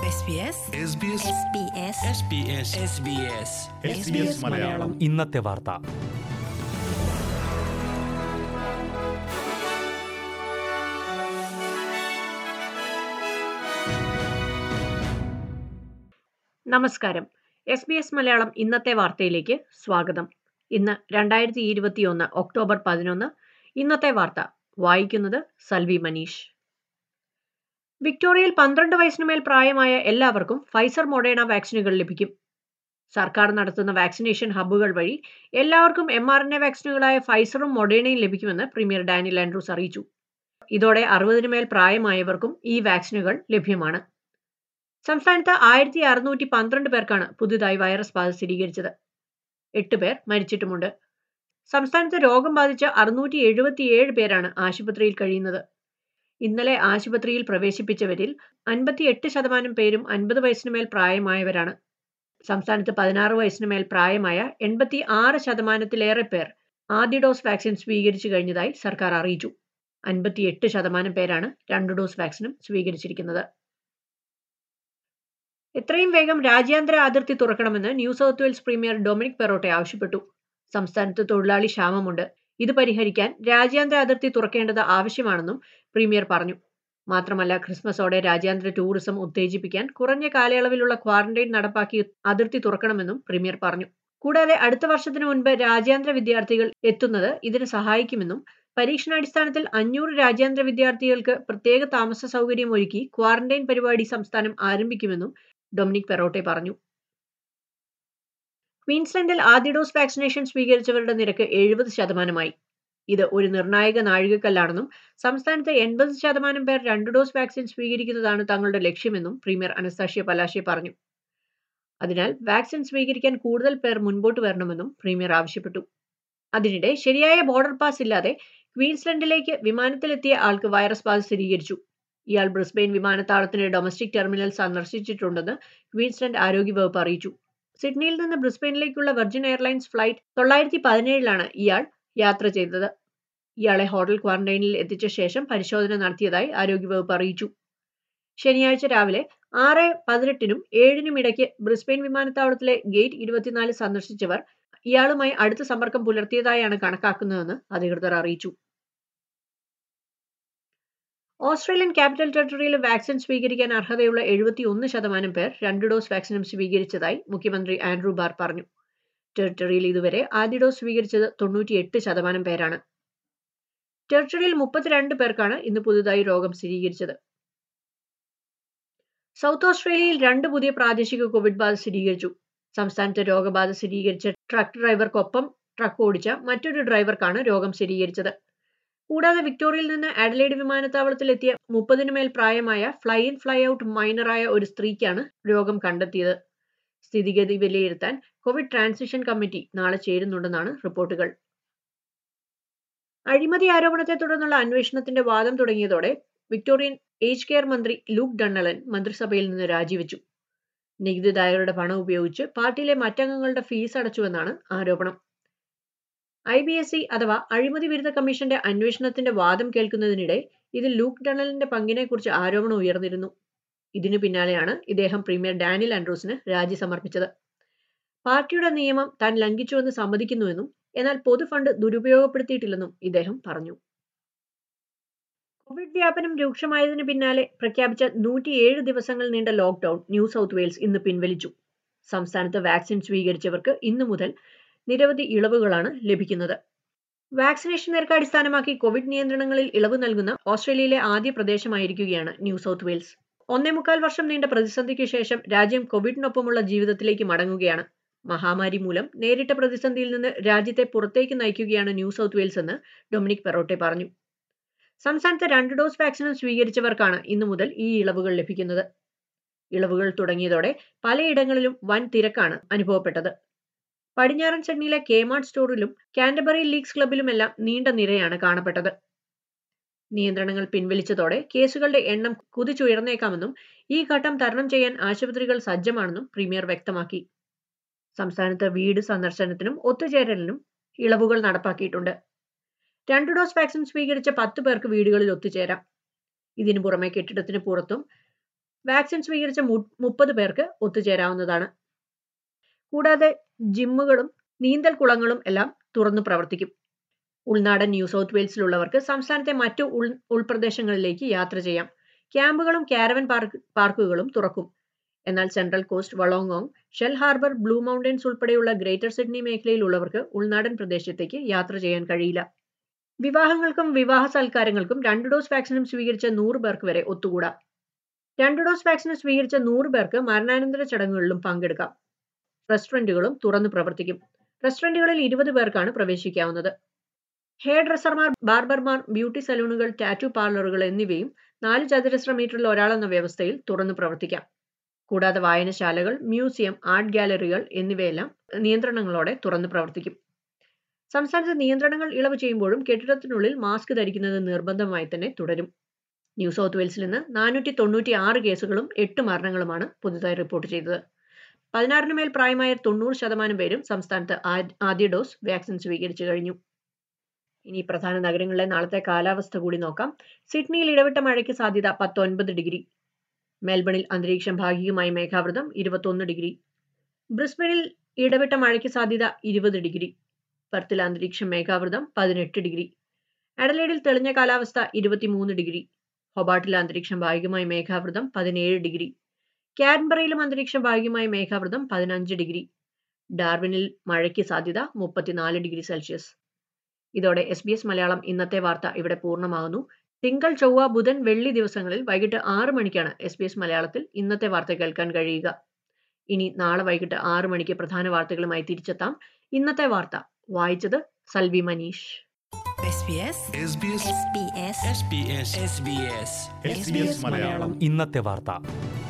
SBS SBS SBS Malayalam ഇന്നത്തെ വാർത്ത നമസ്കാരം എസ് ബി എസ് മലയാളം ഇന്നത്തെ വാർത്തയിലേക്ക് സ്വാഗതം ഇന്ന് രണ്ടായിരത്തി ഇരുപത്തിയൊന്ന് ഒക്ടോബർ പതിനൊന്ന് ഇന്നത്തെ വാർത്ത വായിക്കുന്നത് സൽവി മനീഷ് വിക്ടോറിയയിൽ പന്ത്രണ്ട് വയസ്സിന് മേൽ പ്രായമായ എല്ലാവർക്കും ഫൈസർ മൊഡേണ വാക്സിനുകൾ ലഭിക്കും സർക്കാർ നടത്തുന്ന വാക്സിനേഷൻ ഹബ്ബുകൾ വഴി എല്ലാവർക്കും എം ആർ എൻ എ വാക്സിനുകളായ ഫൈസറും മൊഡേണയും ലഭിക്കുമെന്ന് പ്രീമിയർ ഡാനിൽ ആൻഡ്രൂസ് അറിയിച്ചു ഇതോടെ അറുപതിന് മേൽ പ്രായമായവർക്കും ഈ വാക്സിനുകൾ ലഭ്യമാണ് സംസ്ഥാനത്ത് ആയിരത്തി അറുന്നൂറ്റി പന്ത്രണ്ട് പേർക്കാണ് പുതുതായി വൈറസ് ബാധ സ്ഥിരീകരിച്ചത് എട്ട് പേർ മരിച്ചിട്ടുമുണ്ട് സംസ്ഥാനത്ത് രോഗം ബാധിച്ച അറുന്നൂറ്റി എഴുപത്തിയേഴ് പേരാണ് ആശുപത്രിയിൽ കഴിയുന്നത് ഇന്നലെ ആശുപത്രിയിൽ പ്രവേശിപ്പിച്ചവരിൽ അൻപത്തിയെട്ട് ശതമാനം പേരും അൻപത് വയസ്സിന് മേൽ പ്രായമായവരാണ് സംസ്ഥാനത്ത് പതിനാറ് വയസ്സിന് മേൽ പ്രായമായ എൺപത്തി ആറ് ശതമാനത്തിലേറെ പേർ ആദ്യ ഡോസ് വാക്സിൻ സ്വീകരിച്ചു കഴിഞ്ഞതായി സർക്കാർ അറിയിച്ചു അൻപത്തിയെട്ട് ശതമാനം പേരാണ് രണ്ട് ഡോസ് വാക്സിനും സ്വീകരിച്ചിരിക്കുന്നത് എത്രയും വേഗം രാജ്യാന്തര അതിർത്തി തുറക്കണമെന്ന് New South Wales premier Dominic Perrottet ആവശ്യപ്പെട്ടു സംസ്ഥാനത്ത് തൊഴിലാളി ക്ഷാമമുണ്ട് ഇത് പരിഹരിക്കാൻ രാജ്യാന്തര അതിർത്തി തുറക്കേണ്ടത് ആവശ്യമാണെന്നും പ്രീമിയർ പറഞ്ഞു മാത്രമല്ല ക്രിസ്മസോടെ രാജ്യാന്തര ടൂറിസം ഉത്തേജിപ്പിക്കാൻ കുറഞ്ഞ കാലയളവിലുള്ള ക്വാറന്റൈൻ നടപ്പാക്കി അതിർത്തി തുറക്കണമെന്നും പ്രീമിയർ പറഞ്ഞു കൂടാതെ അടുത്ത വർഷത്തിനു മുൻപ് രാജ്യാന്തര വിദ്യാർത്ഥികൾ എത്തുന്നത് ഇതിന് സഹായിക്കുമെന്നും പരീക്ഷണാടിസ്ഥാനത്തിൽ അഞ്ഞൂറ് രാജ്യാന്തര വിദ്യാർത്ഥികൾക്ക് പ്രത്യേക താമസ സൗകര്യം ഒരുക്കി ക്വാറന്റൈൻ പരിപാടി സംസ്ഥാനം ആരംഭിക്കുമെന്നും ഡൊമിനിക് പെറോട്ടെ പറഞ്ഞു ക്വീൻസ്ലൻഡിൽ ആദ്യ ഡോസ് വാക്സിനേഷൻ സ്വീകരിച്ചവരുടെ നിരക്ക് എഴുപത് ശതമാനമായി ഇത് ഒരു നിർണായക നാഴികക്കല്ലാണെന്നും സംസ്ഥാനത്ത് എൺപത് ശതമാനം പേർ രണ്ട് ഡോസ് വാക്സിൻ സ്വീകരിക്കുന്നതാണ് തങ്ങളുടെ ലക്ഷ്യമെന്നും പ്രീമിയർ അനസ്താഷ്യ പലാശെ പറഞ്ഞു അതിനാൽ വാക്സിൻ സ്വീകരിക്കാൻ കൂടുതൽ പേർ മുൻപോട്ട് വരണമെന്നും പ്രീമിയർ ആവശ്യപ്പെട്ടു അതിനിടെ ശരിയായ ബോർഡർ പാസ് ഇല്ലാതെ ക്വീൻസ്ലൻഡിലേക്ക് വിമാനത്തിലെത്തിയ ആൾക്ക് വൈറസ് ബാധ സ്ഥിരീകരിച്ചു ഇയാൾ ബ്രിസ്ബെയിൻ വിമാനത്താവളത്തിന്റെ ഡൊമസ്റ്റിക് ടെർമിനൽ സന്ദർശിച്ചിട്ടുണ്ടെന്ന് ക്വീൻസ്ലൻഡ് ആരോഗ്യവകുപ്പ് അറിയിച്ചു സിഡ്നിയിൽ നിന്ന് ബ്രിസ്ബെയിനിലേക്കുള്ള വെർജിൻ എയർലൈൻസ് ഫ്ലൈറ്റ് തൊള്ളായിരത്തി പതിനേഴിലാണ് ഇയാൾ യാത്ര ചെയ്തത് ഇയാളെ ഹോട്ടൽ ക്വാറന്റൈനിൽ എത്തിച്ച ശേഷം പരിശോധന നടത്തിയതായി ആരോഗ്യവകുപ്പ് അറിയിച്ചു ശനിയാഴ്ച രാവിലെ ആറ് പതിനെട്ടിനും ഏഴിനും ഇടയ്ക്ക് ബ്രിസ്ബെയിൻ വിമാനത്താവളത്തിലെ ഗേറ്റ് ഇരുപത്തിനാല് സന്ദർശിച്ചവർ ഇയാളുമായി അടുത്ത സമ്പർക്കം പുലർത്തിയതായാണ് കണക്കാക്കുന്നതെന്ന് അധികൃതർ അറിയിച്ചു ഓസ്ട്രേലിയൻ ക്യാപിറ്റൽ ടെറിട്ടറിയിൽ വാക്സിൻ സ്വീകരിക്കാൻ അർഹതയുള്ള എഴുപത്തിയൊന്ന് ശതമാനം പേർ രണ്ട് ഡോസ് വാക്സിനും സ്വീകരിച്ചതായി മുഖ്യമന്ത്രി ആൻഡ്രൂ ബാർ പറഞ്ഞു ടെറിട്ടറിയിൽ ഇതുവരെ ആദ്യ ഡോസ് സ്വീകരിച്ചത് തൊണ്ണൂറ്റിയെട്ട് ശതമാനം പേരാണ് ടെറിട്ടറിയിൽ മുപ്പത്തിരണ്ട് പേർക്കാണ് ഇന്ന് പുതുതായി രോഗം സ്ഥിരീകരിച്ചത് സൗത്ത് ഓസ്ട്രേലിയയിൽ രണ്ട് പുതിയ പ്രാദേശിക കോവിഡ് ബാധ സ്ഥിരീകരിച്ചു സംസ്ഥാനത്ത് രോഗബാധ സ്ഥിരീകരിച്ച ട്രക്ക് ഡ്രൈവർക്കൊപ്പം ട്രക്ക് ഓടിച്ച മറ്റൊരു ഡ്രൈവർക്കാണ് രോഗം സ്ഥിരീകരിച്ചത് കൂടാതെ വിക്ടോറിയയിൽ നിന്ന് അഡലൈഡ് വിമാനത്താവളത്തിലെത്തിയ മുപ്പതിനു മേൽ പ്രായമായ ഫ്ലൈ ഇൻ ഫ്ലൈ ഔട്ട് മൈനറായ ഒരു സ്ത്രീക്കാണ് രോഗം കണ്ടെത്തിയത് സ്ഥിതിഗതി വിലയിരുത്താൻ കോവിഡ് ട്രാൻസിഷൻ കമ്മിറ്റി നാളെ ചേരുന്നുണ്ടെന്നാണ് റിപ്പോർട്ടുകൾ അഴിമതി ആരോപണത്തെ തുടർന്നുള്ള അന്വേഷണത്തിന്റെ വാദം തുടങ്ങിയതോടെ വിക്ടോറിയൻ ഏജ് കെയർ മന്ത്രി ലൂക്ക് ഡണ്ണലൻ മന്ത്രിസഭയിൽ നിന്ന് രാജിവെച്ചു നികുതിദായകരുടെ പണം ഉപയോഗിച്ച് പാർട്ടിയിലെ മറ്റംഗങ്ങളുടെ ഫീസ് അടച്ചുവെന്നാണ് ആരോപണം ഐ ബി എസ് സി അഥവാ അഴിമതി വിരുദ്ധ കമ്മീഷന്റെ അന്വേഷണത്തിന്റെ വാദം കേൾക്കുന്നതിനിടെ ഇതിൽ ലൂക്ക് ഡണലിന്റെ പങ്കിനെക്കുറിച്ച് ആരോപണം ഉയർന്നിരുന്നു ഇതിനു പിന്നാലെയാണ് ഇദ്ദേഹം പ്രീമിയർ ഡാനിൽ ആൻഡ്രൂസിന് രാജി സമർപ്പിച്ചത് പാർട്ടിയുടെ നിയമം താൻ ലംഘിച്ചുവെന്ന് സമ്മതിക്കുന്നുവെന്നും എന്നാൽ പൊതുഫണ്ട് ദുരുപയോഗപ്പെടുത്തിയിട്ടില്ലെന്നും ഇദ്ദേഹം പറഞ്ഞു കോവിഡ് വ്യാപനം രൂക്ഷമായതിനു പിന്നാലെ പ്രഖ്യാപിച്ച നൂറ്റിയേഴ് ദിവസങ്ങൾ നീണ്ട ലോക്ക്ഡൌൺ ന്യൂ സൗത്ത് വെയിൽസ് ഇന്ന് പിൻവലിച്ചു സംസ്ഥാനത്ത് വാക്സിൻ സ്വീകരിച്ചവർക്ക് ഇന്നു മുതൽ നിരവധി ഇളവുകളാണ് ലഭിക്കുന്നത് വാക്സിനേഷൻ നിരക്ക് അടിസ്ഥാനമാക്കി കോവിഡ് നിയന്ത്രണങ്ങളിൽ ഇളവ് നൽകുന്ന ഓസ്ട്രേലിയയിലെ ആദ്യ പ്രദേശമായിരിക്കുകയാണ് ന്യൂ സൗത്ത് വെയിൽസ് ഒന്നേ മുക്കാൽ വർഷം നീണ്ട പ്രതിസന്ധിക്ക് ശേഷം രാജ്യം കോവിഡിനൊപ്പമുള്ള ജീവിതത്തിലേക്ക് മടങ്ങുകയാണ് മഹാമാരി മൂലം നേരിട്ട പ്രതിസന്ധിയിൽ നിന്ന് രാജ്യത്തെ പുറത്തേക്ക് നയിക്കുകയാണ് ന്യൂ സൗത്ത് വെയിൽസ് എന്ന് ഡൊമിനിക് പെറോട്ടെ പറഞ്ഞു സംസ്ഥാനത്ത് രണ്ട് ഡോസ് വാക്സിനും സ്വീകരിച്ചവർക്കാണ് ഇന്നു മുതൽ ഈ ഇളവുകൾ ലഭിക്കുന്നത് ഇളവുകൾ തുടങ്ങിയതോടെ പലയിടങ്ങളിലും വൻ തിരക്കാണ് അനുഭവപ്പെട്ടത് പടിഞ്ഞാറൻ സിഡ്നിയിലെ കേമാർട്ട് സ്റ്റോറിലും കാൻഡബറി ലീഗ്സ് ക്ലബിലുമെല്ലാം നീണ്ട നിരയാണ് കാണപ്പെട്ടത് നിയന്ത്രണങ്ങൾ പിൻവലിച്ചതോടെ കേസുകളുടെ എണ്ണം കുതിച്ചുയർന്നേക്കാമെന്നും ഈ ഘട്ടം തരണം ചെയ്യാൻ ആശുപത്രികൾ സജ്ജമാണെന്നും പ്രീമിയർ വ്യക്തമാക്കി സംസ്ഥാനത്ത് വീട് സന്ദർശനത്തിനും ഒത്തുചേരലിനും ഇളവുകൾ നടപ്പാക്കിയിട്ടുണ്ട് രണ്ട് ഡോസ് വാക്സിൻ സ്വീകരിച്ച പത്ത് പേർക്ക് വീടുകളിൽ ഒത്തുചേരാം ഇതിനു പുറമെ കെട്ടിടത്തിന് പുറത്തും വാക്സിൻ സ്വീകരിച്ച മുപ്പത് പേർക്ക് ഒത്തുചേരാവുന്നതാണ് കൂടാതെ ജിമ്മുകളും നീന്തൽ കുളങ്ങളും എല്ലാം തുറന്നു പ്രവർത്തിക്കും ഉൾനാടൻ ന്യൂ സൗത്ത് വെയിൽസിലുള്ളവർക്ക് സംസ്ഥാനത്തെ മറ്റു ഉൾ ഉൾപ്രദേശങ്ങളിലേക്ക് യാത്ര ചെയ്യാം ക്യാമ്പുകളും കാരവൻ പാർക്ക് പാർക്കുകളും തുറക്കും എന്നാൽ സെൻട്രൽ കോസ്റ്റ് വളോങ്ങോങ് ഷെൽ ഹാർബർ ബ്ലൂ മൗണ്ടൻസ് ഉൾപ്പെടെയുള്ള ഗ്രേറ്റർ സിഡ്നി മേഖലയിലുള്ളവർക്ക് ഉൾനാടൻ പ്രദേശത്തേക്ക് യാത്ര ചെയ്യാൻ കഴിയില്ല വിവാഹങ്ങൾക്കും വിവാഹ സൽക്കാരങ്ങൾക്കും രണ്ട് ഡോസ് വാക്സിനും സ്വീകരിച്ച നൂറ് പേർക്ക് വരെ ഒത്തുകൂടാം രണ്ട് ഡോസ് വാക്സിന് സ്വീകരിച്ച നൂറ് പേർക്ക് മരണാനന്തര ചടങ്ങുകളിലും പങ്കെടുക്കാം റെസ്റ്റോറന്റുകളും തുറന്നു പ്രവർത്തിക്കും റെസ്റ്റോറന്റുകളിൽ ഇരുപത് പേർക്കാണ് പ്രവേശിക്കാവുന്നത് ഹെയർ ഡ്രസ്സർമാർ ബാർബർമാർ ബ്യൂട്ടി സലൂണുകൾ ടാറ്റു പാർലറുകൾ എന്നിവയും നാല് ചതുരശ്ര മീറ്ററിൽ ഒരാളെന്ന വ്യവസ്ഥയിൽ തുറന്നു പ്രവർത്തിക്കാം കൂടാതെ വായനശാലകൾ മ്യൂസിയം ആർട്ട് ഗാലറികൾ എന്നിവയെല്ലാം നിയന്ത്രണങ്ങളോടെ തുറന്നു പ്രവർത്തിക്കും സംസ്ഥാനത്ത് നിയന്ത്രണങ്ങൾ ഇളവ് ചെയ്യുമ്പോഴും കെട്ടിടത്തിനുള്ളിൽ മാസ്ക് ധരിക്കുന്നത് നിർബന്ധമായി തന്നെ തുടരും ന്യൂ സൗത്ത് വെയിൽസിൽ നിന്ന് നാനൂറ്റി തൊണ്ണൂറ്റി ആറ് കേസുകളും എട്ട് മരണങ്ങളുമാണ് പുതുതായി റിപ്പോർട്ട് ചെയ്തത് പതിനാറിന് മേൽ പ്രായമായ തൊണ്ണൂറ് ശതമാനം പേരും സംസ്ഥാനത്ത് ആദ്യ ഡോസ് വാക്സിൻ സ്വീകരിച്ചു കഴിഞ്ഞു ഇനി പ്രധാന നഗരങ്ങളിലെ നാളത്തെ കാലാവസ്ഥ കൂടി നോക്കാം സിഡ്നിയിൽ ഇടവിട്ട മഴയ്ക്ക് സാധ്യത പത്തൊൻപത് ഡിഗ്രി മെൽബണിൽ അന്തരീക്ഷം ഭാഗികമായി മേഘാവൃതം ഇരുപത്തൊന്ന് ഡിഗ്രി ബ്രിസ്ബനിൽ ഇടവിട്ട മഴയ്ക്ക് സാധ്യത ഇരുപത് ഡിഗ്രി പെർത്തിൽ അന്തരീക്ഷം മേഘാവൃതം പതിനെട്ട് ഡിഗ്രി അഡലേഡിൽ തെളിഞ്ഞ കാലാവസ്ഥ ഇരുപത്തിമൂന്ന് ഡിഗ്രി ഹൊബാട്ടിൽ അന്തരീക്ഷം ഭാഗികമായി മേഘാവൃതം പതിനേഴ് ഡിഗ്രി കാൻബറയിലും അന്തരീക്ഷം ഭാഗികമായി മേഘാവൃതം പതിനഞ്ച് ഡിഗ്രി ഡാർവിനിൽ മഴയ്ക്ക് സാധ്യത മുപ്പത്തിനാല് ഡിഗ്രി സെൽഷ്യസ് ഇതോടെ എസ് ബി എസ് മലയാളം ഇന്നത്തെ വാർത്ത ഇവിടെ പൂർണ്ണമാകുന്നു തിങ്കൾ ചൊവ്വ ബുധൻ വെള്ളി ദിവസങ്ങളിൽ വൈകിട്ട് ആറ് മണിക്കാണ് എസ് ബി എസ് മലയാളത്തിൽ ഇന്നത്തെ വാർത്ത കേൾക്കാൻ കഴിയുക ഇനി നാളെ വൈകിട്ട് ആറ് മണിക്ക് പ്രധാന വാർത്തകളുമായി തിരിച്ചെത്താം ഇന്നത്തെ വാർത്ത വായിച്ചത് സൽവി മനീഷ് SBS SBS മലയാളം ഇന്നത്തെ വാർത്ത